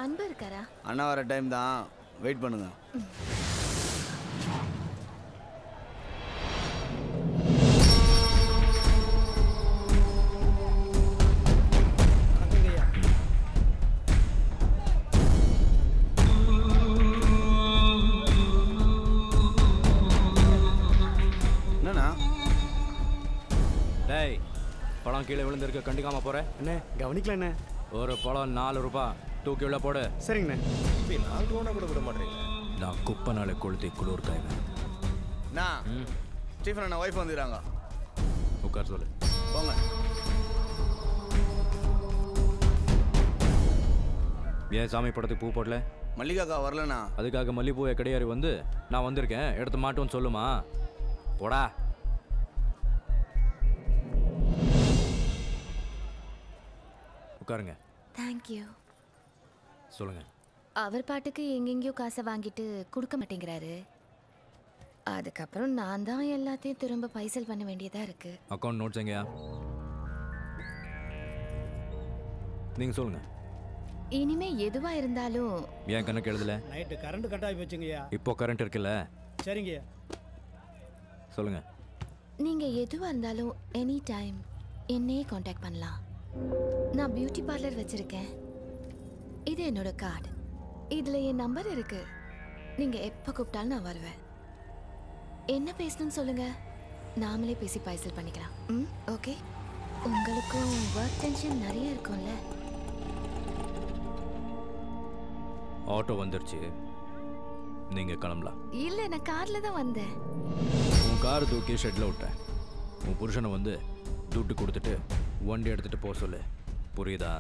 அன்பு இருக்காரா அண்ணா வர டைம் தான் வெயிட் பண்ணுங்க என்னண்ணா டேய் பழம் கீழே விழுந்திருக்க கண்டிக்காம போற அண்ணே கவனிக்கல அண்ணே ஒரு பழம் நாலு ரூபாய் தூக்கி உள்ள போடு சரிங்கண்ணே நாலு ரூபா கூட விட மாட்டேங்க நான் குப்பை நாளை கொளுத்தி குளிர் காய்வேன் அண்ணா ஸ்டீஃபன் அண்ணா ஒய்ஃப் வந்துடுறாங்க உட்கார் சொல்லு போங்க ஏன் சாமி படத்துக்கு பூ போடல மல்லிகாக்கா வரலண்ணா அதுக்காக மல்லிகைப்பூ கடையாரி வந்து நான் வந்திருக்கேன் எடுத்து மாட்டோன்னு சொல்லுமா போடா உட்காருங்க தேங்க்யூ சொல்லுங்க அவர் பாட்டுக்கு எங்கெங்கேயோ காசை வாங்கிட்டு கொடுக்க மாட்டேங்கிறாரு அதுக்கப்புறம் நான் தான் எல்லாத்தையும் திரும்ப பைசல் பண்ண வேண்டியதா இருக்கு அக்கௌண்ட் நோட்ஸ் எங்கயா நீங்க சொல்லுங்க இனிமே எதுவா இருந்தாலும் ஏன் கணக்கு எழுதல நைட்டு கரண்ட் கட் ஆகி போச்சுங்கய்யா இப்போ கரண்ட் இருக்குல்ல சரிங்கய்யா சொல்லுங்க நீங்க எதுவா இருந்தாலும் எனி டைம் என்னையே காண்டாக்ட் பண்ணலாம் நான் பியூட்டி பார்லர் வச்சிருக்கேன் இது என்னோட கார்டு இதுல என் நம்பர் இருக்கு நீங்க எப்ப கூப்பிட்டாலும் நான் வருவேன் என்ன பேசணும்னு சொல்லுங்க நாமளே பேசி பைசல் பண்ணிக்கலாம் ம் ஓகே உங்களுக்கும் ஒர்க் டென்ஷன் நிறைய இருக்கும்ல ஆட்டோ வந்துருச்சு நீங்க கிளம்பலாம் இல்ல நான் கார்ல தான் வந்தேன் உன் கார் தூக்கி ஷெட்டில் விட்டேன் உன் புருஷனை வந்து துட்டு கொடுத்துட்டு வண்டி எடுத்துட்டு போக சொல்லு புரியுதா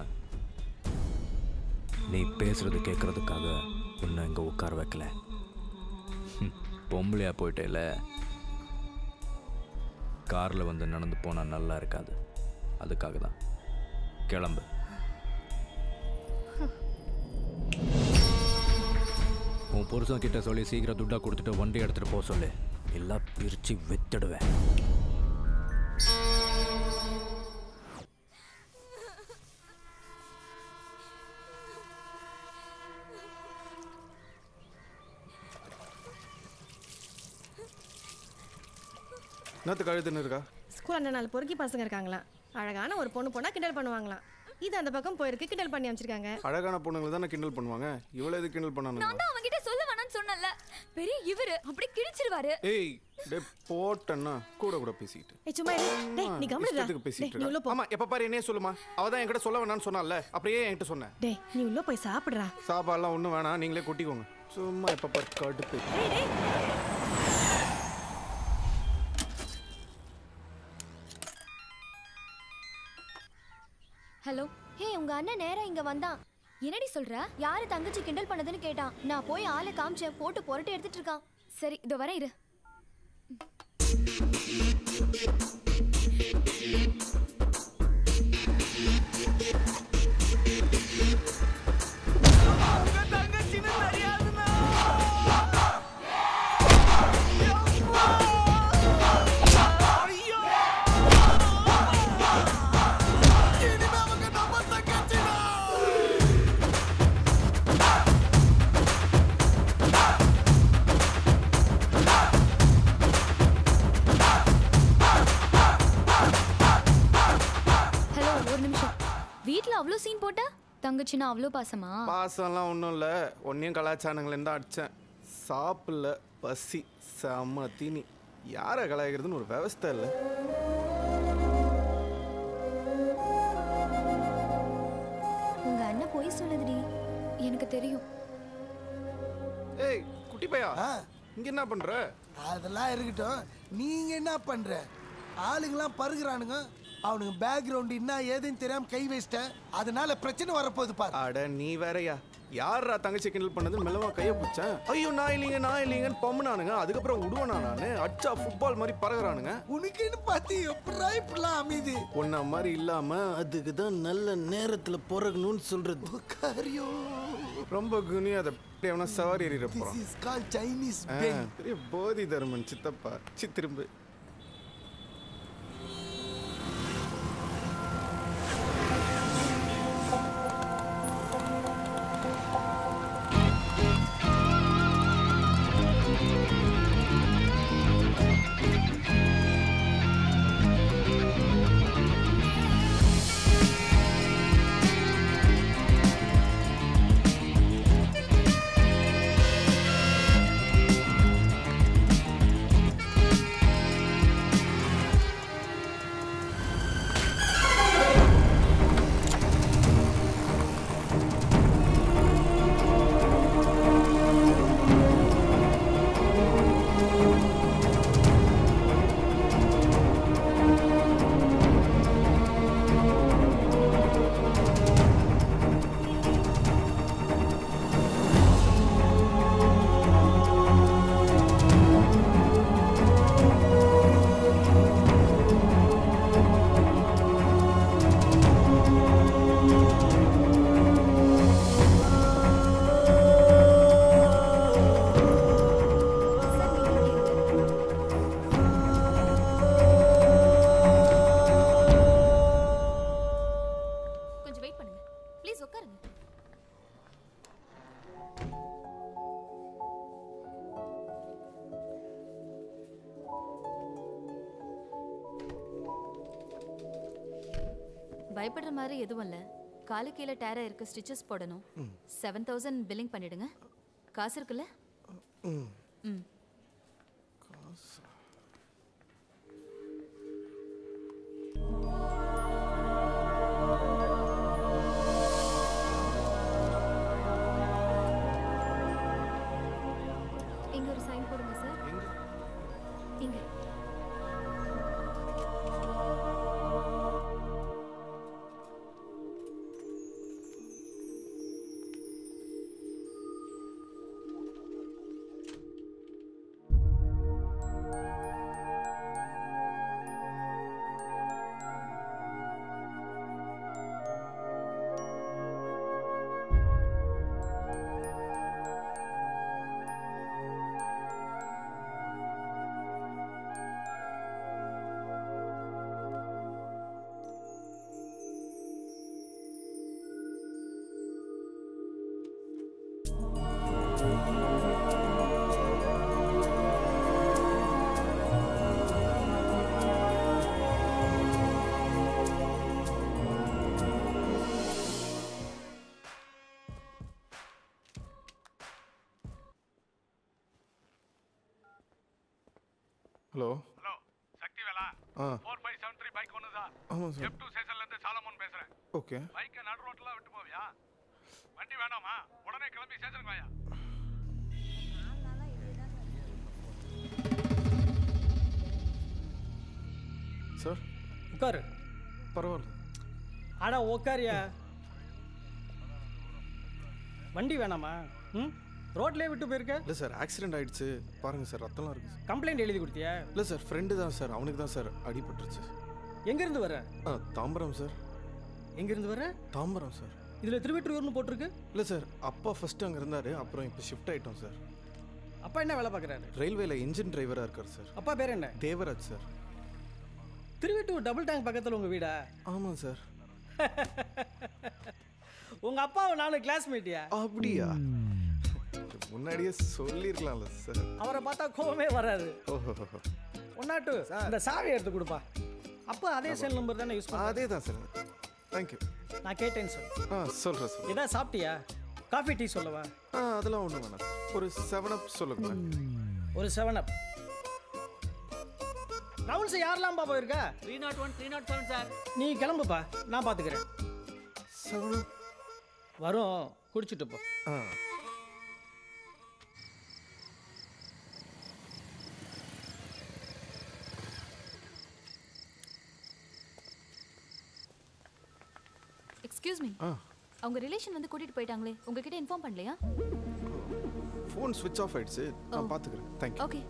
நீ பேசுறது கேட்கறதுக்காக உன்னை இங்கே உட்கார வைக்கல ஹம், பொம்பளையா போயிட்டேல காரில் வந்து நடந்து போனால் நல்லா இருக்காது அதுக்காக தான் கிளம்பு உன் புருஷன் கிட்ட சொல்லி சீக்கிரம் துட்டா கொடுத்துட்டு வண்டி எடுத்துட்டு போக சொல்லு இல்லை பிரிச்சு வித்துடுவேன் என்னத்து கழுத்துன்னு இருக்கா ஸ்கூலில் நாலு பொறுக்கி பசங்க இருக்காங்களாம் அழகான ஒரு பொண்ணு போனால் கிண்டல் பண்ணுவாங்களாம் இது அந்த பக்கம் போயிருக்கு கிண்டல் பண்ணி அமைச்சிருக்காங்க அழகான பொண்ணுங்களை தானே கிண்டல் பண்ணுவாங்க இவ்வளோ எது கிண்டல் பண்ணானுங்க நான் தான் அவன்கிட்ட சொல்ல வேணாம்னு சொன்னல பெரிய இவரு அப்படி கிழிச்சிருவாரு ஏய் டே போட்டேன்னா கூட கூட பேசிக்கிட்டு ஏய் சும்மா இரு. டேய் நீ கம்முனு இஷ்டத்துக்கு பேசிட்டு நீ உள்ள இருக்கா போ ஆமா எப்ப பாரு என்னையே சொல்லுமா அவ தான் என்கிட்ட சொல்ல வேணாம்னு சொன்னால அப்புறம் ஏன் என்கிட்ட சொன்னேன் டேய் நீ உள்ள போய் சாப்பிடுறா சாப்பாடுலாம் ஒன்றும் வேணாம் நீங்களே கொட்டிக்கோங்க சும்மா எப்ப பாரு கடுப்பு ஹலோ ஹே உங்க அண்ணன் நேரா இங்க வந்தான் என்னடி சொல்ற யாரு தங்கச்சி கிண்டல் பண்ணதுன்னு கேட்டான் நான் போய் ஆளை காமிச்சேன் போட்டு புரட்டி எடுத்துட்டு இருக்கான் சரி இதோ வரேன் இரு ஹலோ ஒரு நிமிஷம் வீட்ல அவ்வளோ சீன் போட்ட தங்கச்சினா அவ்வளோ பாசமா பாசம்லாம் ஒன்றும் இல்லை ஒன்றையும் கலாச்சாரங்களேருந்து தான் அடித்தேன் சாப்பிடல பசி செம்ம தீனி யாரை கலாய்க்கிறதுன்னு ஒரு விவஸ்தை இல்லை உங்க அண்ணன் போய் சொல்லுதுடி எனக்கு தெரியும் ஏய் குட்டி பையா இங்க என்ன பண்ற அதெல்லாம் இருக்கட்டும் நீங்க என்ன பண்ற ஆளுங்கெல்லாம் பருகுறானுங்க அவனுங்க பேக்ரவுண்ட் என்ன ஏதுன்னு தெரியாம கை வச்சிட்ட அதனால பிரச்சனை வரப்போகுது பாரு அட நீ வேறயா யாரா தங்கச்சி கிண்டல் பண்ணது மெல்லவா கையை பிடிச்சேன் ஐயோ நான் இல்லைங்க நான் இல்லைங்கன்னு பம்முனானுங்க அதுக்கப்புறம் விடுவேனா நானு அச்சா ஃபுட்பால் மாதிரி பறகுறானுங்க உனக்குன்னு பார்த்து எப்படா இப்படிலாம் அமையுது உன்ன மாதிரி இல்லாம அதுக்கு தான் நல்ல நேரத்துல பிறகணும்னு சொல்றது காரியோ ரொம்ப குனி அதை எவனா சவாரி ஏறிட போறான் இஸ் கால் சைனீஸ் ஆ, பெரிய போதி தர்மன் சித்தப்பா சி திரும்ப பயப்படுற மாதிரி எதுவும் இல்லை காலு கீழே டேரா இருக்கு ஸ்டிச்சஸ் போடணும் செவன் தௌசண்ட் பில்லிங் பண்ணிடுங்க காசு இருக்குல்ல ம் ம் இங்க ஒரு சைன் போடுங்க சார் இங்க ஹலோ ஹலோ சக்தி வேலா ஆ four five seven three bike ஒன்று தான் ஆமாம் சார் எஃப் டூ ஸ்டேஷன்லேருந்து சாலமோன் பேசுகிறேன் ஓகே பைக்கை நடு ரோட்டில் விட்டு போவியா வண்டி வேணாமா உடனே கிளம்பி ஸ்டேஷனுக்கு வாயா சார் உட்காரு பரவாயில்ல அடா உட்காரியா வண்டி வேணாமா ம் ரோட்லயே விட்டு போயிருக்க இல்லை சார் ஆக்சிடென்ட் ஆயிடுச்சு பாருங்கள் சார் ரத்தம்லாம் இருக்குது சார் கம்ப்ளைண்ட் எழுதி கொடுத்தியா இல்லை சார் ஃப்ரெண்டு தான் சார் அவனுக்கு தான் சார் அடிபட்டுருச்சு எங்கேருந்து வர ஆ தாம்பரம் சார் எங்கேருந்து வர தாம்பரம் சார் இதில் திருவெற்றூர்னு போட்டிருக்கு இல்லை சார் அப்பா ஃபர்ஸ்ட் அங்கே இருந்தார் அப்புறம் இப்போ ஷிஃப்ட் ஆயிட்டோம் சார் அப்பா என்ன வேலை பார்க்குறாரு ரயில்வேல இன்ஜின் டிரைவராக இருக்கார் சார் அப்பா பேர் என்ன Devaraj sir Thiruvettur double tank பக்கத்தில் உங்கள் வீடா ஆமாம் சார் உங்கள் அப்பாவை நானும் கிளாஸ்மேட்டியா அப்படியா முன்னாடியே சொல்லியிருக்கலாம்ல சார் அவரை பார்த்தா கோவமே வராது ஓஹோ ஒன்னாட்டு இந்த சாவி எடுத்து கொடுப்பா அப்போ அதே செல் நம்பர் தானே யூஸ் பண்ண அதே தான் சார் தேங்க்யூ நான் கேட்டேன்னு சொல்லு ஆ சொல்கிறேன் சார் ஏதாவது சாப்பிட்டியா காஃபி டீ சொல்லவா ஆ அதெல்லாம் ஒன்றும் வேணாம் ஒரு செவன் அப் சொல்லுங்களேன் ஒரு செவன் அப் ரவுண்ட்ஸ் யாரெல்லாம்ப்பா போயிருக்கா three nought one three nought seven sir நீ கிளம்புப்பா நான் பார்த்துக்கிறேன் செவன் அப் வரும் குடிச்சிட்டு போ ஆ எக்ஸ்கியூஸ் மீ ஆ அவங்க ரிலேஷன் வந்து கூட்டிட்டு போயிட்டாங்களே உங்ககிட்ட இன்ஃபார்ம் பண்ணலையா ஃபோன் ஸ்விட்ச் ஆஃப் ஆயிடுச்சு நான் பார்த்துக்கிறேன் தேங்க்யூ ஓகே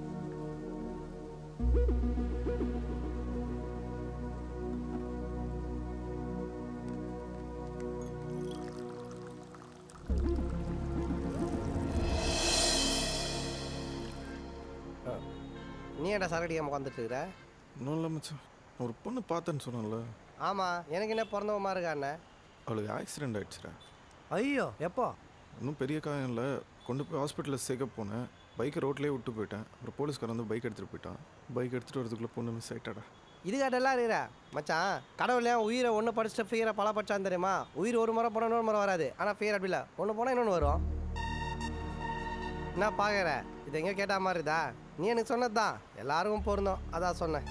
நீ ஏன்டா சரடியாம உட்காந்துட்டு இருக்கிற ஒன்றும் இல்லை மச்சான் ஒரு பொண்ணு பார்த்தேன்னு சொன்னேன்ல ஆமாம் எனக்கு என்ன பிறந்தவமா இருக்கா அண்ணன் அவளுக்கு ஆக்சிடென்ட் ஆயிடுச்சுடா ஐயோ எப்போ ஒன்றும் பெரிய காயம் இல்லை கொண்டு போய் ஹாஸ்பிட்டலில் சேர்க்க போனேன் பைக்கை ரோட்லேயே விட்டு போயிட்டேன் அப்புறம் போலீஸ்காரன் வந்து பைக் எடுத்துகிட்டு போயிட்டான் பைக் எடுத்துகிட்டு வரதுக்குள்ளே பொண்ணு மிஸ் ஆயிட்டாடா இதுக்காட்டெல்லாம் இருக்கிற மச்சான் கடவுளே உயிரை ஒன்று படிச்சுட்டு ஃபியரை பல படிச்சான் தெரியுமா உயிர் ஒரு முறை போனால் இன்னொரு முறை வராது ஆனால் ஃபியர் அப்படி இல்லை ஒன்று போனால் இன்னொன்று வரும் என்ன பார்க்குற இது எங்கேயோ கேட்ட மாதிரி இருக்குதா நீ எனக்கு சொன்னது தான் எல்லாருக்கும் பொருந்தோம் அதான் சொன்னேன்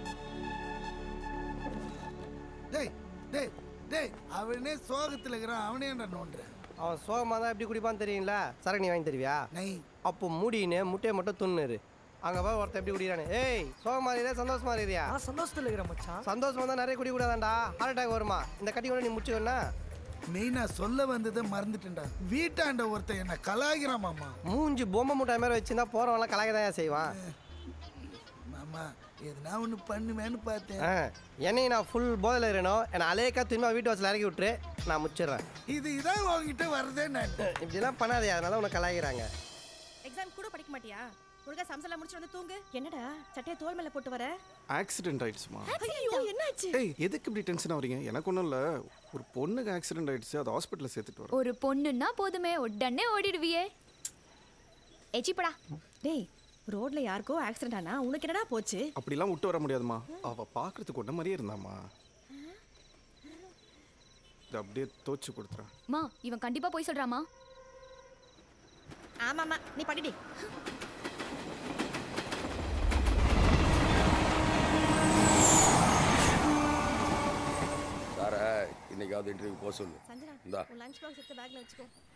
டேய் டேய் டேய் அவனே சோகத்தில் இருக்கிறான் அவனே என்ன நோண்டுறேன் அவன் சோகமாக தான் எப்படி குடிப்பான்னு தெரியுங்களா சரக்கு நீ வாங்கி தருவியா நை அப்போ மூடின்னு முட்டையை மட்டும் துண்ணுரு அங்கே போய் ஒருத்தன் எப்படி குடிக்கிறானு ஏய் சோகமா இருக்கிறியா சந்தோஷமா இருக்கிறியா நான் சந்தோஷத்தில் இருக்கிறேன் மச்சான் சந்தோஷமா தான் நிறைய குடி கூடாதாண்டா ஹார்ட் அட்டாக் வருமா இந்த கட்டி கூட நீ முடிச்சுக்கணும்னா மெயினா சொல்ல வந்ததை மறந்துட்டேன்டா வீட்டாண்ட ஒருத்தன் என்ன கலாகிறான் மாமா மூஞ்சி பொம்மை முட்டை மாதிரி வச்சிருந்தா போறவன்லாம் கலாக தான் செய்வான் மாமா எதுனா ஒன்று பண்ணுவேன்னு பார்த்தேன் ஆ, என்னையும் நான் ஃபுல் போதையில் இருக்கணும் என்னை அலேக்கா திரும்ப வீட்டு வாசல் இறக்கி விட்டுரு நான் முடிச்சிடுறேன் இது இதான் உங்ககிட்ட வருதே நான் இப்படிலாம் பண்ணாதே அதனால உன்னை கலாய்கிறாங்க எக்ஸாம் கூட படிக்க மாட்டியா ஒழுங்கா சம்செல்லாம் முடிச்சு வந்து தூங்கு என்னடா சட்டையை தோல் மேல போட்டு வர ஆக்சிடென்ட் ஆயிடுச்சுமா ஐயோ என்னாச்சு ஏய் எதுக்கு இப்படி டென்ஷன் ஆகுறீங்க எனக்கு ஒன்றும் இல்லை ஒரு பொண்ணுக்கு ஆக்சிடென்ட் ஆயிடுச்சு அது ஹாஸ்பிட்டலில் சேர்த்துட்டு வரேன் ஒரு பொண்ணுன்னா போதுமே உடனே ஓடிடுவியே எச்சிப்படா டேய் ரோட்ல யாருக்கோ ஆக்சிடென்ட் ஆனா உனக்கு என்னடா போச்சு அப்படிலாம் விட்டு வர முடியாதுமா அவள் பார்க்கறதுக்கு ஒன்றை மாதிரியே இருந்தாம்மா இதை அப்படியே தோச்சு கொடுத்துறேன் மா இவன் கண்டிப்பா போய் சொல்றாமா ஆமாம்மா நீ படிடி சார இன்னைக்காவது இன்டர்வியூ போக சொல்லு சஞ்சனா இந்தா உன் லஞ்ச் பாக்ஸ் எடுத்து பேக்ல வச்சுக்கோ